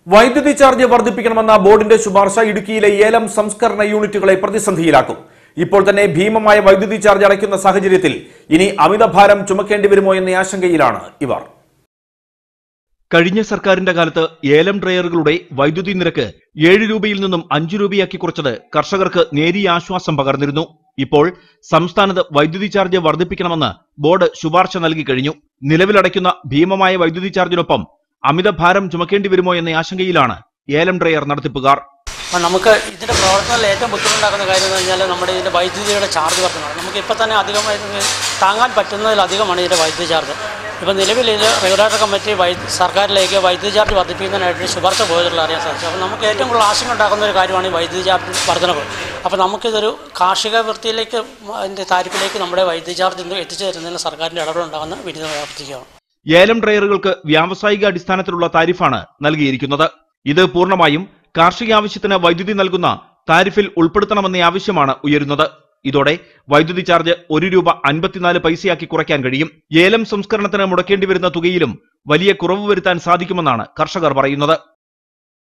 വൈദ്യുതി ചാർജ് വർദ്ധിപ്പിക്കണമെന്ന ബോർഡിന്റെ ശുപാർശ ഇടുക്കിയിലെ ഏലം സംസ്കരണ യൂണിറ്റുകളെ പ്രതിസന്ധിയിലാക്കും ഇപ്പോൾ തന്നെ ഭീമമായ വൈദ്യുതി ചാർജ് അടയ്ക്കുന്ന സാഹചര്യത്തിൽ ഇനി അമിതഭാരം ചുമക്കേണ്ടി വരുമോ എന്ന ആശങ്കയിലാണ് ഇവർ കഴിഞ്ഞ സർക്കാരിന്റെ കാലത്ത് ഏലം ഡ്രയറുകളുടെ വൈദ്യുതി നിരക്ക് ഏഴ് രൂപയിൽ നിന്നും അഞ്ചു രൂപയാക്കി കുറച്ചത് കർഷകർക്ക് നേരിയ ആശ്വാസം പകർന്നിരുന്നു ഇപ്പോൾ സംസ്ഥാനത്ത് വൈദ്യുതി ചാർജ് വർദ്ധിപ്പിക്കണമെന്ന് ബോർഡ് ശുപാർശ നൽകി കഴിഞ്ഞു നിലവിലടയ്ക്കുന്ന ഭീമമായ വൈദ്യുതി ചാർജിനൊപ്പം അമിതഭാരം ചുമക്കേണ്ടി വരുമോ എന്ന ആശങ്കയിലാണ് ഏലം ഡ്രയർ നടത്തിപ്പുകാർ അപ്പം നമുക്ക് ഇതിൻ്റെ പ്രവർത്തനത്തിൽ ഏറ്റവും ബുദ്ധിമുട്ടുണ്ടാക്കുന്ന കാര്യം എന്ന് പറഞ്ഞാൽ നമ്മുടെ ഇതിൻ്റെ വൈദ്യുതിയുടെ ചാർജ് വർദ്ധനമാണ് നമുക്ക് ഇപ്പോൾ തന്നെ അധികമായി താങ്ങാൻ പറ്റുന്നതിലധികമാണ് ഇതിൻ്റെ വൈദ്യുതി ചാർജ് ഇപ്പോൾ നിലവിൽ ഇത് റെഗുലേറ്റർ കമ്മിറ്റി വൈ സർക്കാരിലേക്ക് വൈദ്യുതി ചാർജ് വർദ്ധിപ്പിക്കുന്നതിനായിട്ട് ശുപാർശ പോയതുള്ള അറിയാൻ സാധിച്ചു അപ്പോൾ നമുക്ക് ഏറ്റവും കൂടുതൽ ആശങ്ക ഉണ്ടാക്കുന്ന ഒരു കാര്യമാണ് ഈ വൈദ്യുതി ചാർജ് വർധനവ് അപ്പോൾ നമുക്കിതൊരു കാർഷിക വൃത്തിയിലേക്ക് അതിൻ്റെ താരിഫിലേക്ക് നമ്മുടെ വൈദ്യുതി ചാർജ് ഇന്ന് എത്തിച്ചു തരുന്നതിന് സർക്കാരിൻ്റെ ഇടപെടുണ്ടാകുന്ന വിരുദ്ധ പ്രവർത്തിക്കുകയാണ് ഏലം ഡ്രയറുകൾക്ക് വ്യാവസായിക അടിസ്ഥാനത്തിലുള്ള താരിഫാണ് നൽകിയിരിക്കുന്നത് ഇത് പൂർണ്ണമായും കാർഷിക ആവശ്യത്തിന് വൈദ്യുതി നൽകുന്ന താരിഫിൽ ഉൾപ്പെടുത്തണമെന്ന ആവശ്യമാണ് ഉയരുന്നത് ഇതോടെ വൈദ്യുതി ചാർജ് ഒരു രൂപ അൻപത്തിനാല് പൈസയാക്കി കുറയ്ക്കാൻ കഴിയും ഏലം സംസ്കരണത്തിന് മുടക്കേണ്ടി വരുന്ന തുകയിലും വലിയ കുറവ് വരുത്താൻ സാധിക്കുമെന്നാണ് കർഷകർ പറയുന്നത്